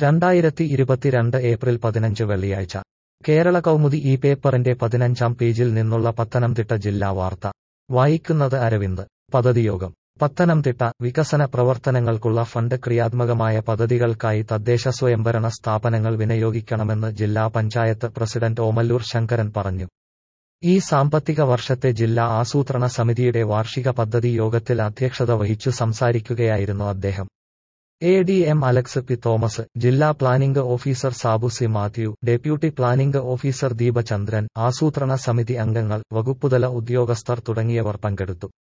രണ്ടായിരത്തി ഇരുപത്തിരണ്ട് ഏപ്രിൽ പതിനഞ്ച് വെള്ളിയാഴ്ച കേരള കൗമുദി ഈ പേപ്പറിന്റെ പതിനഞ്ചാം പേജിൽ നിന്നുള്ള പത്തനംതിട്ട ജില്ലാ വാർത്ത വായിക്കുന്നത് അരവിന്ദ് പദ്ധതിയോഗം പത്തനംതിട്ട വികസന പ്രവർത്തനങ്ങൾക്കുള്ള ഫണ്ട് ക്രിയാത്മകമായ പദ്ധതികൾക്കായി തദ്ദേശ സ്വയംഭരണ സ്ഥാപനങ്ങൾ വിനിയോഗിക്കണമെന്ന് ജില്ലാ പഞ്ചായത്ത് പ്രസിഡന്റ് ഓമല്ലൂർ ശങ്കരൻ പറഞ്ഞു ഈ സാമ്പത്തിക വർഷത്തെ ജില്ലാ ആസൂത്രണ സമിതിയുടെ വാർഷിക പദ്ധതി യോഗത്തിൽ അധ്യക്ഷത വഹിച്ചു സംസാരിക്കുകയായിരുന്നു അദ്ദേഹം A D M Alex P Thomas ജില്ലാ planning officer Sabu C Mathew deputy planning officer Deepachandran ആസൂത്രണ സമിതി അംഗങ്ങൾ വകുപ്പുതല ഉദ്യോഗസ്ഥർ തുടങ്ങിയവർ പങ്കെടുത്തു